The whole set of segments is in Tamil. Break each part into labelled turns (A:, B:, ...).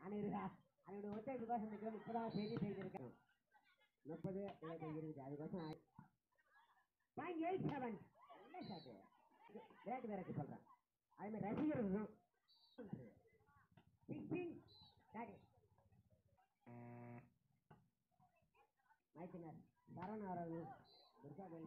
A: அனைவருக்கா அதனுடைய ஒத்துழைப்பு கோஷம் நிற்கிறோம் இப்பதான் செய்தி செய்திருக்கேன் முப்பது இருபத்தி இருபது அதுக்கோசம் பாயிண்ட் எயிட் செவன் என்ன சாட்டு ரேட்டு வேறக்கு சொல்றேன் அதே மாதிரி ரசிகர்களும் சிக்ஸ்டீன் டாடி மைத்தினர் சரவண அவர்கள் துர்கா கோயில்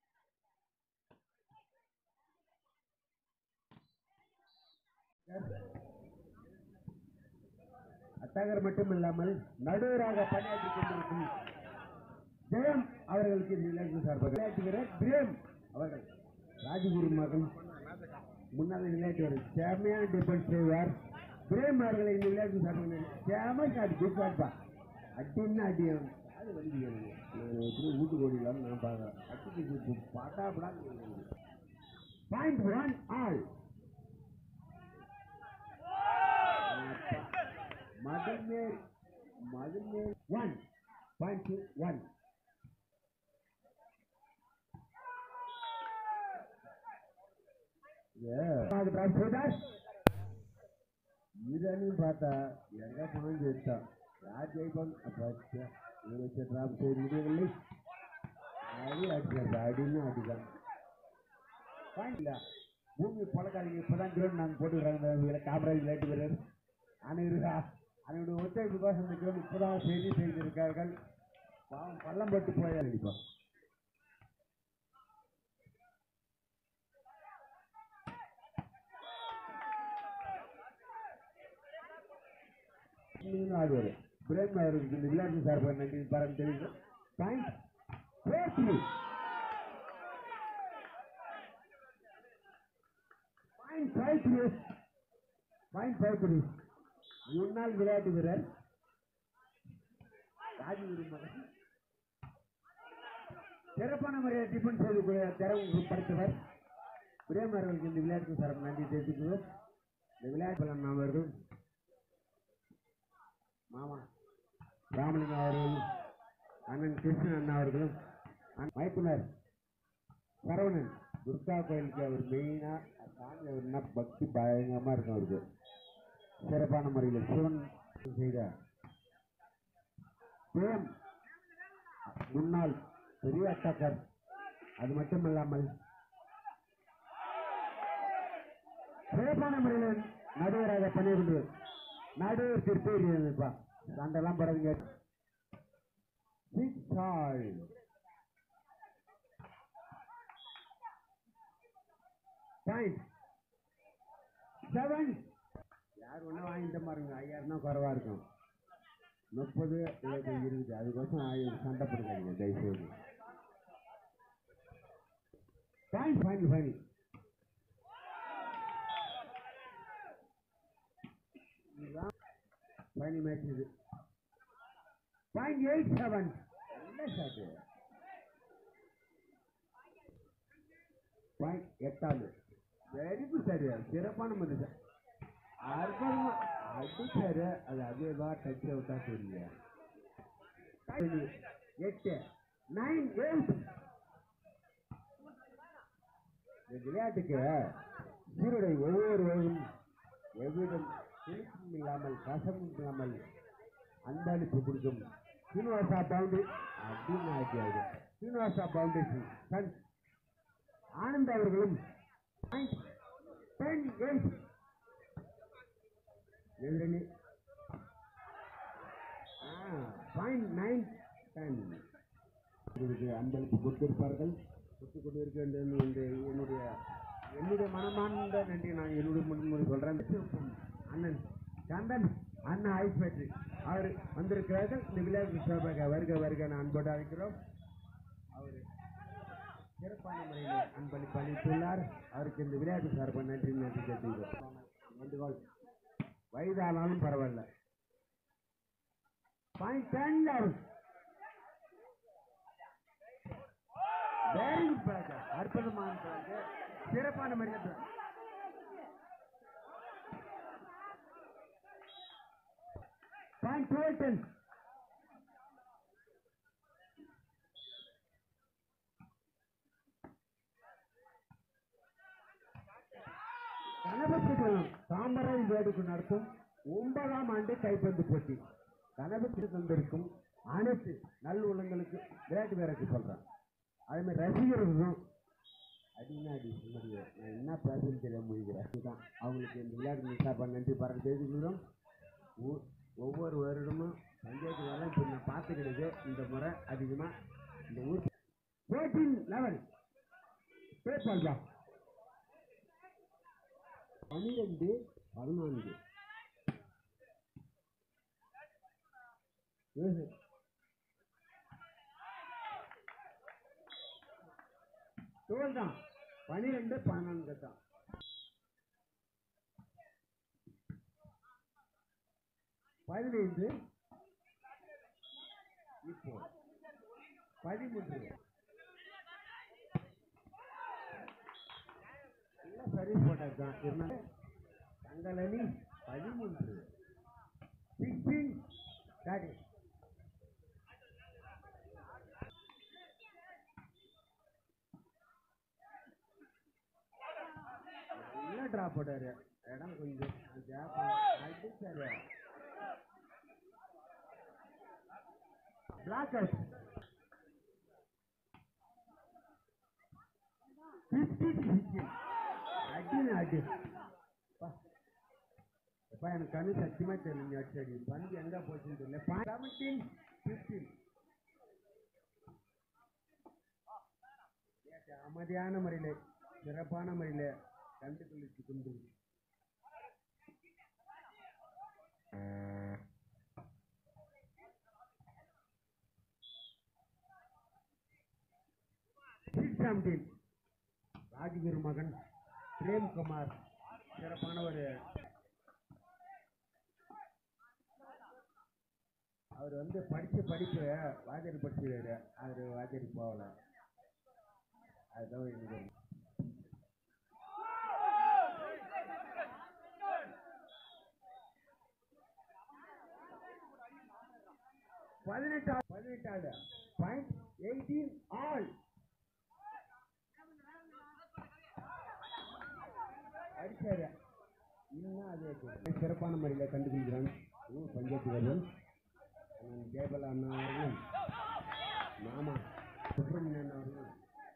B: அத்தகர் மட்டுமில்லாமல் நடுவராக பணியாற்றிக் கொண்டிருக்கும் ஜெயம் அவர்களுக்கு இந்த நிலையத்தின் சார்பாக விளையாட்டு வீரர் பிரேம் அவர்கள் ராஜகுரு மகன் முன்னாள் விளையாட்டு வீரர் செமையான டிஃபென்ஸ் செய்வார் பிரேம் அவர்களை இந்த விளையாட்டு சார்பாக செம ஷாட் குட் ஷாட்பா அட்டின்னு அடி அது வந்து எனக்கு நான் எப்படி வீட்டுக்கு ஓடிடலாம்னு நான் பார்க்குறேன் அட்டிக்கு பாட்டாப்படா பாயிண்ட் ஒன் ஆல் மதுமேல் மதுமேல் ஒன் பாயிண்ட் டூ ஒன் இதனையும் பார்த்தா எங்க பணம் ஜெயிச்சான் யார் ஜெயிப்பாங்க அப்ப இருபத்தி டிராப் செய்து முடியவில்லை அடி அடிச்சார் அடின்னு அடிதான் பாயிண்ட் இல்ல பூமி பழக்காரங்க இப்பதான் கிரௌண்ட் நாங்கள் போட்டுக்கிறாங்க காமராஜ் விளையாட்டு வீரர் அனைவருக்கா அதனுடைய ஒத்துழைப்பு கோஷம் இந்த கிரௌண்ட் இப்பதான் செய்தி செய்திருக்கார்கள் பாவம் பள்ளம் பட்டு போயா அடிப்போம் ஆடுவார் பிரேம் அவருக்கு இந்த விளையாட்டு சார்பாக நன்றி பாருங்க தெரியுது point point five three point five three முன்னாள் விளையாட்டு வீரர் ராஜகுரு மகன் சிறப்பான முறையில் டிஃபன் செய்து திறவு படுத்தவர் பிரேம் அவர்களுக்கு இந்த விளையாட்டு சார்பாக நன்றி தெரிவித்துக்கிறோம் இந்த விளையாட்டு பலன் அவர்கள் மாமா ராமலிங்கம் அவர்களும் அண்ணன் கிருஷ்ணன் அண்ணா அவர்களும் அண்ணன் மைத்துனர் சரவணன் துர்கா கோயிலுக்கு அவர் மெயினா சாமி அவர்னா பக்தி பயங்கரமா இருக்கும் அவருக்கு சிறப்பான முறையில் சிவன் செய்த பிரேம் முன்னாள் பெரிய அட்டாக்கர் அது மட்டுமல்லாமல் சிறப்பான முறையில் நடுவராக பணியிருந்து நடுவர் திருப்பி சண்டெல்லாம் போடுறதுங்க சிக்ஸ் ஆல் பாயிண்ட் செவன் யார் ஒன்றா வாங்கிட்ட பாருங்க ஐயாயிரம் தான் குறவா இருக்கும் முப்பது இருபத்தஞ்சு இருக்குது அதுக்கோசம் ஆயிரம் சண்டை போடுறாங்க தயவுசெய்து பாயிண்ட் ஃபைனல் ஃபைனல் இதுதான் ஃபைனல் மேட்ச் இது பாயிண்ட் எயிட் செவன் என்ன ஷாட்டு பாயிண்ட் எட்டாவது வெரி குட் சார் சிறப்பான மனுஷன் அற்புதமா அடிச்சாரு அது அதேவா டச் அவுட்டா தெரியல எட்டு நைன் எயிட் இந்த விளையாட்டுக்கு சீருடை ஒவ்வொருவரும் எவ்விதம் சிரிப்பும் இல்லாமல் கசமும் இல்லாமல் அன்பளிப்பு கொடுக்கும் சீனிவாசா பவுண்டரி அப்படின்னு ஆகியாது சீனிவாசா பவுண்டேஷன் சன் ஆனந்த் அவர்களும் டென் எயிட் எதிரணி பாயிண்ட் நைன் டென் இதுக்கு அன்பளிப்பு கொடுத்திருப்பார்கள் கொடுத்து கொண்டிருக்க வேண்டும் என்று என்னுடைய என்னுடைய மனமார்ந்த நன்றி நான் என்னுடைய முன்முறை சொல்றேன் அண்ணன் சந்தன் அண்ணா ஐஸ் பேட்டரி அவர் வந்திருக்கிறார்கள் இந்த விளையாட்டு சோபாக வருக வருக நான் அன்போடு அழைக்கிறோம் அவர் சிறப்பான முறையில் அன்பளிப்பு அளித்துள்ளார் அவருக்கு இந்த விளையாட்டு சார்பாக நன்றி நன்றி கேட்டுக்கிறோம் வேண்டுகோள் வயதானாலும் பரவாயில்ல பாயிண்ட் டென் வெரி குட் அற்புதமான பிளாக் சிறப்பான முறையில் block point twelve ten Ganapathi Kulam Kamaraj வேடுக்கு நடத்தும் ஒன்பதாம் ஆண்டு கைப்பந்து போட்டி கனவுக்கு தந்திருக்கும் அனைத்து நல் உள்ளங்களுக்கு விளையாட்டு வீரருக்கு சொல்றேன் அதே மாதிரி ரசிகர்களும் அடினா அடி சும்மாடியே. நான் என்ன பேசுன்னு தெரிய முடிகிறேன் இதுதான் அவங்களுக்கு இந்த விளையாட்டு நிசாப்பா நன்றி பாராட்டு தெரிவிக்கிறோம் ஒ- ஒவ்வொரு வருடமும் பஞ்சாயத்து வேலை இப்போ நான் பார்த்துக்கிட்டது இந்த முறை அதிகமாக இந்த ஊர் ஃபோர்டீன் லெவல் பேப்பால் தான் பன்னிரெண்டு பதினான்கு ஏழு. தோல் தான் பன்னிரெண்டு பதினான்கு தான் பதினைந்து இப்போ பதிமூன்று எல்லாம் சர்வீஸ் போட்டது தான் இருந்தாலும் தங்கள் அணி பதிமூன்று சிக்ஸ்டீன் ஸ்டார்டிங் நல்லா ட்ராப் போட்டாரு இடம் கொஞ்சம் கேப் அடிச்சாரு பிளாக் அவுட் அடின்னு அடி அப்பா எனக்கு கண்ணு சத்தியமா தெரியல அடி அடி பந்து எங்க போச்சுன்னு தெரியல செவன்டீன் பிப்டீன் அமைதியான முறையில் சிறப்பான முறையில் கண்டு கழித்து கொண்டு செவன்டீன் ராஜகுரு மகன் பிரேம்குமார் சிறப்பான ஒரு அவர் வந்து படிச்ச படிப்பு வாத்தியார் படிச்சுவாரு அவர் வாத்தியார் போகல அதுதான் எனக்கு ஒரு- பதினெட்டாவது பதினெட்டாவது பாயிண்ட் எயிட்டீன் ஆல் அடிச்சாரு இன்னும் அதே போல. சிறப்பான முறையில் கண்டுபிடிக்கிறாங்க ஊர் பஞ்சாயத்து வருவன் ஜெயபால அண்ணா அவர்களும் மாமா சுப்பிரமணியன் அவர்களும்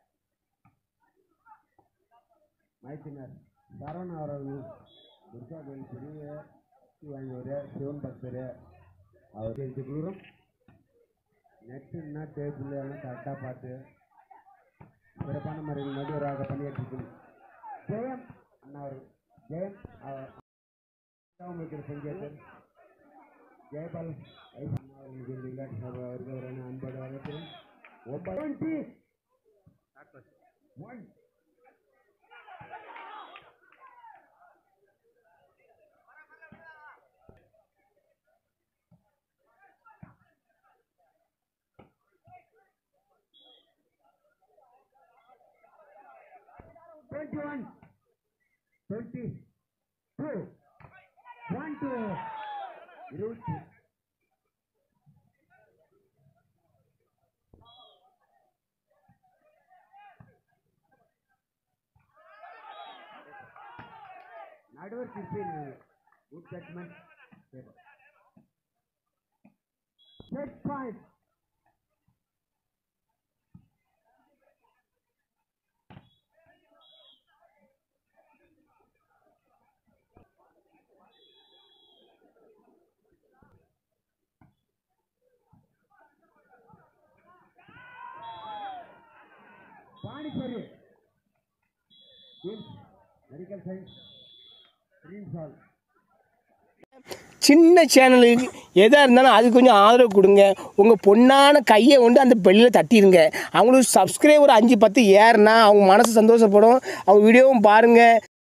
B: மைத்தினர் சரவண அவர்களும் துர்கா கோயில் பெரிய சக்தி வாய்ந்தவர் சிவன் பக்தர் அவர் தெரிஞ்சுக்கிறோம் நெட்டுன்னா டேபிள் எல்லாம் கரெக்டாக பார்த்து சிறப்பான முறையில் நடுவராக பணியாற்றிக்கணும் ஜெயம் அண்ணா அவர்கள் ஜெயம் அவர் இருக்கிற பஞ்சாயத்து ஜெயபால் ஐஸ் அண்ணா அவர்களுக்கு இந்த விளையாட்டு சபை வருகிறவரான அன்போடு வரவேற்கிறேன் ஒன்பது one twenty one, twenty two, one two, இருபத்தி நடுவர் திருப்பி good judgement set point Pondicherry medical science dreams hall
C: சின்ன சேனலுக்கு எதாக இருந்தாலும் அது கொஞ்சம் ஆதரவு கொடுங்க உங்கள் பொண்ணான கையை கொண்டு அந்த பெல்லில் தட்டிடுங்க அவங்களுக்கு சப்ஸ்கிரைபர் அஞ்சு பத்து ஏறுனா அவங்க மனசு சந்தோஷப்படும் அவங்க வீடியோவும் பாருங்கள்